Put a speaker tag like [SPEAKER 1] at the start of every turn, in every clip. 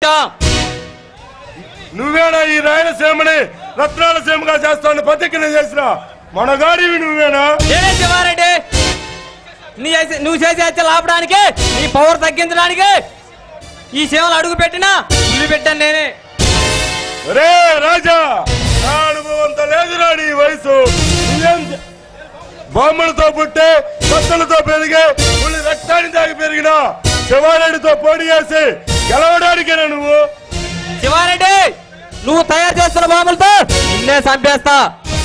[SPEAKER 1] చేద్దాం
[SPEAKER 2] నువ్వేనా ఈ రాయలసీమని రత్నాల సీమగా చేస్తాను ప్రతిజ్ఞ చేసిన మనగాడివి నువ్వేనా
[SPEAKER 1] నేనే శివారెడ్డి నీ చేసే- నువ్వు చేసే హత్యలు ఆపడానికి నీ పవర్ తగ్గించడానికి ఈ సేవలు అడుగు పెట్టినా ఇల్లు పెట్టాను నేనే
[SPEAKER 2] రే రాజా నా అనుభవంతో లేదురా నీ వయసు నువ్వేం చే- బొమ్మలతో పుట్టే కొత్తలతో పెరిగే పులి రక్తాన్ని తాగి పెరిగిన శివారెడ్డితో పోటీ చేసి గెలవడానికేనా నువ్వు
[SPEAKER 1] శివారెడ్డి నువ్వు తయారు చేస్తున్న బాంబులతో నిన్నే చంపేస్తా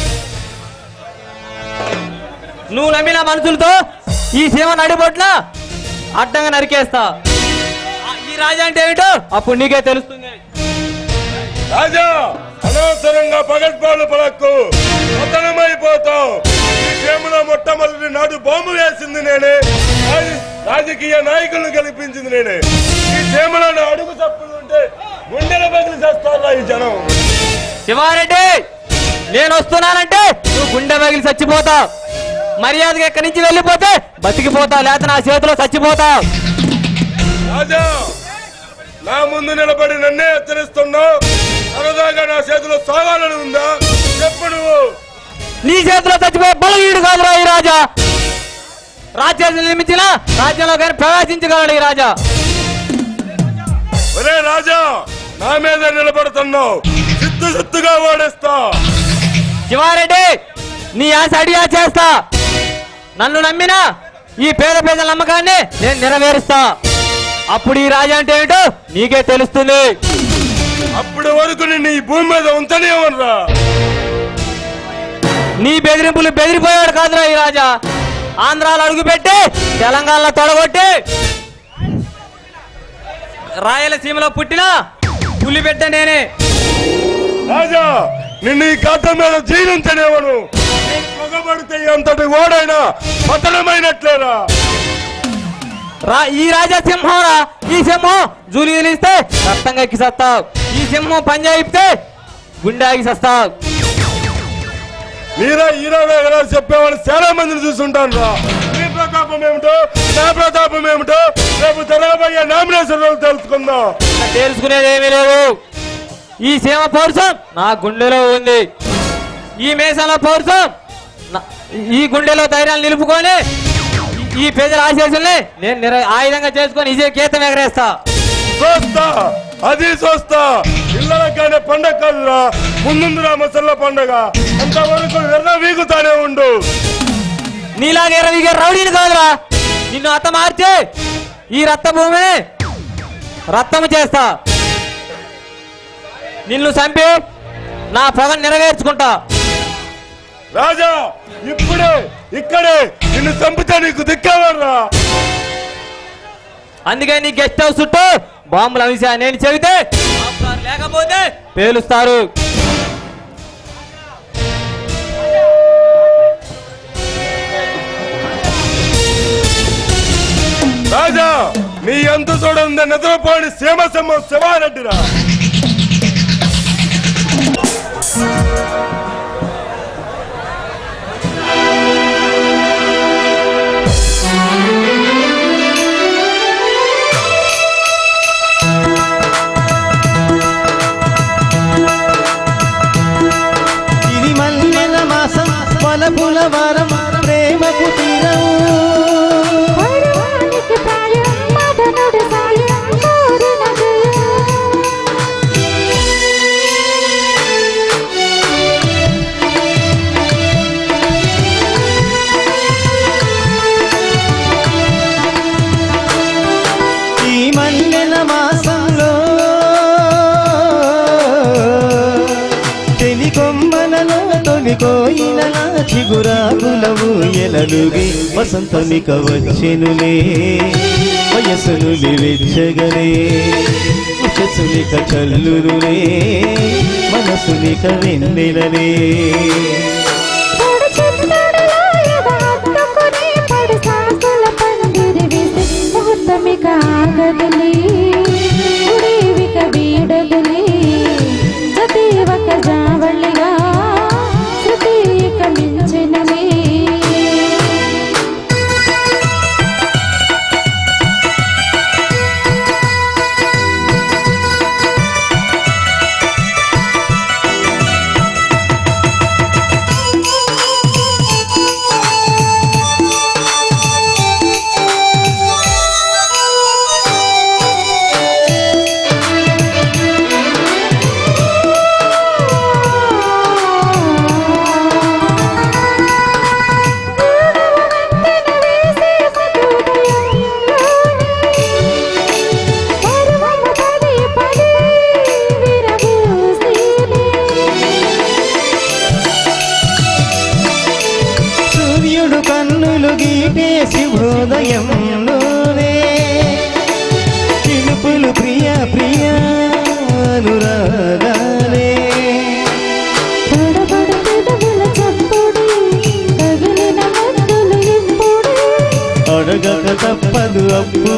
[SPEAKER 1] నువ్వు నమ్మిన మనుషులతో ఈ సీమ నడిబొట్ల అడ్డంగా నరికేస్తా ఆ, ఈ రాజా అంటే ఏమిటో అప్పుడు నీకే తెలుస్తుంది
[SPEAKER 2] రాజా అనవసరంగా పగడ్పాలు పలక్కు పతనమైపోతావు ఈ సీమలో మొట్టమొదటి నాడు బాంబు వేసింది నేనే రాజ- రాజకీయ నాయకులను గెలిపించింది నేనే ఈ సీమలో నా అడుగు తప్పులు ఉంటే గుండెల బదిలి చేస్తారా ఈ జనం
[SPEAKER 1] శివారెడ్డి నేను వస్తున్నానంటే నువ్వు గుండె పగిలి చచ్చిపోతావు మర్యాదగా ఎక్కడి నుంచి వెళ్ళిపోతే బతికిపోతావు లేకపోతే నా చేతిలో చచ్చిపోతావు
[SPEAKER 2] రాజా నా ముందు నిలబడి నన్నే హెచ్చరిస్తున్నావు సరదాగా నా చేతిలో సాగాలని ఉందా చెప్పు నువ్వు
[SPEAKER 1] నీ చేతిలో చచ్చిపోయే బలగీడు కాదురా ఈ రాజా రాజ్యాన్ని నిర్మించిన రాజ్యంలో కానీ ప్రవేశించగలడు ఈ రాజా
[SPEAKER 2] ఒరే రాజా నా మీద నిలబడుతున్నావు సిత్తు సిత్తుగా ఓడేస్తా
[SPEAKER 1] శివారెడ్డి నీ ఆశ అడిగా చేస్తా నన్ను నమ్మిన ఈ పేద పేదల నమ్మకాన్ని నేను నెరవేరుస్తా అప్పుడు ఈ రాజా అంటే ఏమిటో నీకే తెలుస్తుంది
[SPEAKER 2] అప్పటి వరకు నిన్ను ఈ భూమి మీద ఉంచనివ్వనురా
[SPEAKER 1] నీ బెదిరింపులు బెదిరిపోయాడు కాదురా ఈ రాజా ఆంధ్రాలో అడుగుపెట్టి తెలంగాణలో తొడగొట్టి రాయలసీమలో పుట్టిన పులిబిడ్డ నేనే
[SPEAKER 2] రాజా నిన్ను ఈ గడ్డ మీద జీవించనివ్వను నేను పొగబడితే అంతటి ఓడైనా పతనమైనట్లేరా
[SPEAKER 1] రా ఈ రాజా సింహం రా ఈ సింహం జూలి తెలిస్తే రక్తంగా ఎక్కి సస్తావు ఈ సింహం పంజా ఇప్పితే గుండె ఆగి సస్తావు
[SPEAKER 2] మీరా ఈరోజు ఎవరో చెప్పేవాళ్ళు చాలా మందిని చూస్తుంటాను రా మీ ప్రతాపం ఏమిటో నా ప్రతాపం ఏమిటో రేపు జరగబోయే నామినేషన్ రోజు తెలుసుకుందాం
[SPEAKER 1] ఇంకా తెలుసుకునేది ఏమీ లేదు ఈ సీమ పౌరుషం నా గుండెలో ఉంది ఈ మేషంలో పౌరుషం నా- ఈ గుండెలో ధైర్యాన్ని నిలుపుకొని ఈ ప్రజల ఆశీస్సుల్ని నేను నిర ఆయుధంగా చేసుకొని ఇదే గీతం ఎగరేస్తా
[SPEAKER 2] చూస్తా అది చూస్తా పిల్లలకనే పండగ కాదురా ముందురా ముసళ్ళ పండగ అంతవరకు వెర్ర వీగుతానే ఉండు
[SPEAKER 1] నీలాగే ఇరవై రౌడీని కాదురా నిన్ను అత్త మార్చి ఈ రక్త భూమిని రక్తము చేస్తా నిన్ను చంపి నా పగను నెరవేర్చుకుంటా
[SPEAKER 2] రాజా ఇప్పుడే ఇక్కడే నిన్ను చంపితే నీకు దిక్కేవర్రా
[SPEAKER 1] అందుకే నీ గెస్ట్ హౌస్ చుట్టూ బాంబులు అవిసా నేను చెబితే ఆపుతారు, లేకపోతే పేలుస్తారు
[SPEAKER 2] రాజా నీ ఎంత చూడండి నిద్రపోని సీమ సింహం శివారెడ్డిరా
[SPEAKER 3] ఇది మల్లెల మాసం వలపుల వారం ప్రేమకు తీరం
[SPEAKER 4] పర్వానికి ప్రాయం మదనుడు సాయం కోరిన జయం
[SPEAKER 3] ఈ మల్లెల మాసంలో తెలి కొమ్మలలో తొలి కోయిలల చిగురాకులవు ఎలలుగి వసంతమిక వచ్చెనులే వయసులు వెచ్చగలే ఉషసులిక చల్లురులే మనసులిక వెన్నెలలే
[SPEAKER 4] పొడి చిత్తడిలో ఎద హత్తుకుని పడి సాకుల పందిరి వేసి ముహూర్తమిక ఆగదులే ఉడేవిక వీడదులే జతీవక జావళిగా శృతి ఇక మించినలే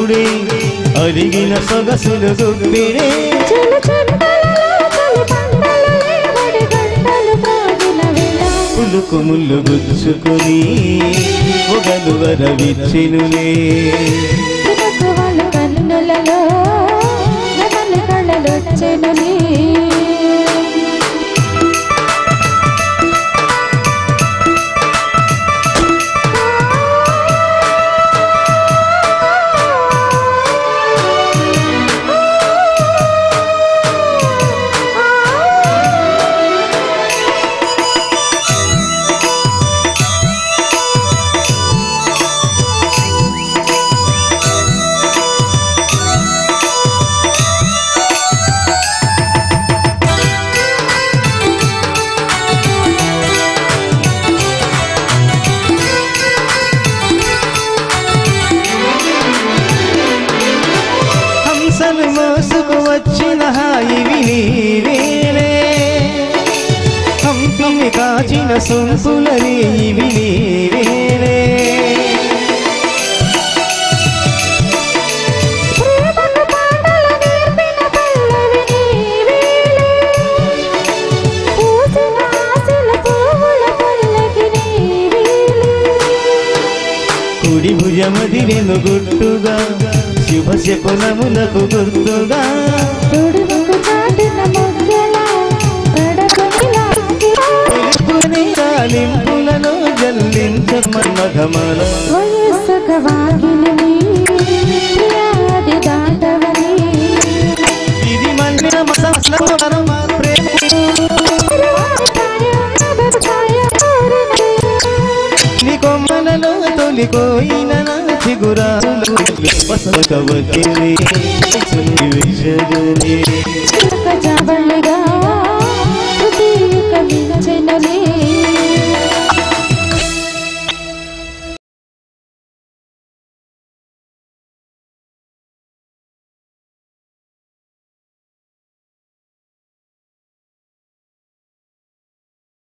[SPEAKER 3] అప్పుడే అరిగిన సొగసులు గుప్పిరే
[SPEAKER 4] చెలు చెంతలలో చలి పంటలలే వడి గంటలు ప్రాగిన వేళ
[SPEAKER 3] పులుకు ముళ్ళు గుచ్చుకుని పొగలు వరవిచ్చెనులే
[SPEAKER 4] చినుకు వాళ్ళ కన్నులలో నమలి కళలొచ్చెనులే
[SPEAKER 3] హంసను మోసుకు వచ్చిన హాయివి నీవేలే హంపిని కాచిన సొంపులని ఇవి నీవేలే
[SPEAKER 4] ప్రేమకు పాటలు నేర్పిన పల్లవి నీవేలే పూసిన ఆశల పువ్వుల పల్లకి నీవేలే
[SPEAKER 3] కుడి భుజమదిరెను గుట్టుగా శుభ శకునములకు గుర్తుగా
[SPEAKER 4] తొడుగుకు చాటిన మొగ్గల పడకొనిలా
[SPEAKER 3] తెలుపుని తాలింపులను జల్లించ మన్మధమల
[SPEAKER 4] వయస్సుక వాకిలిని ప్రియాది దాటవని
[SPEAKER 3] ఇది మన్నిన మసమసలవరం ప్రేమ నీ కొమ్మలలో తొలి కోయిన చిగురాలు వసక వచ్చే విషయే